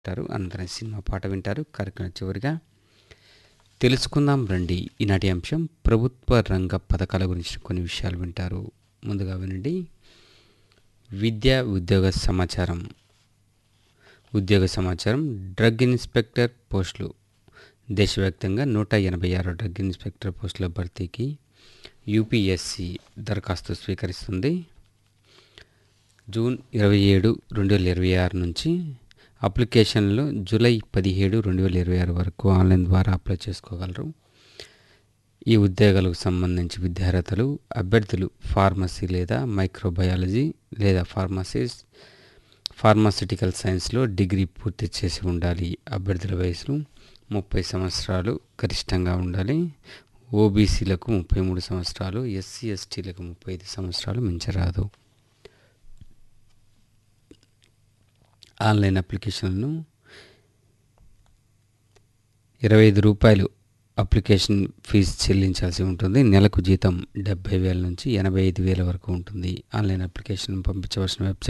వింటారు అనంతరం సినిమా పాట వింటారు కార్యక్రమం చివరిగా తెలుసుకుందాం రండి ఈనాటి అంశం ప్రభుత్వ రంగ పథకాల గురించి కొన్ని విషయాలు వింటారు ముందుగా వినండి విద్యా ఉద్యోగ సమాచారం ఉద్యోగ సమాచారం డ్రగ్ ఇన్స్పెక్టర్ పోస్టులు దేశవ్యాప్తంగా నూట ఎనభై ఆరు డ్రగ్ ఇన్స్పెక్టర్ పోస్టుల భర్తీకి యూపీఎస్సి దరఖాస్తు స్వీకరిస్తుంది జూన్ ఇరవై ఏడు రెండు వేల ఇరవై ఆరు నుంచి అప్లికేషన్లు జూలై పదిహేడు రెండు వేల ఇరవై ఆరు వరకు ఆన్లైన్ ద్వారా అప్లై చేసుకోగలరు ఈ ఉద్యోగాలకు సంబంధించి విద్యార్హతలు అభ్యర్థులు ఫార్మసీ లేదా మైక్రోబయాలజీ లేదా ఫార్మసీస్ ఫార్మాసిటికల్ సైన్స్లో డిగ్రీ పూర్తి చేసి ఉండాలి అభ్యర్థుల వయసులు ముప్పై సంవత్సరాలు గరిష్టంగా ఉండాలి ఓబీసీలకు ముప్పై మూడు సంవత్సరాలు ఎస్సీ ఎస్టీలకు ముప్పై ఐదు సంవత్సరాలు మించరాదు ఆన్లైన్ అప్లికేషన్లను ఇరవై ఐదు రూపాయలు అప్లికేషన్ ఫీజు చెల్లించాల్సి ఉంటుంది నెలకు జీతం డెబ్బై వేల నుంచి ఎనభై ఐదు వేల వరకు ఉంటుంది ఆన్లైన్ అప్లికేషన్ పంపించవలసిన వెబ్సైట్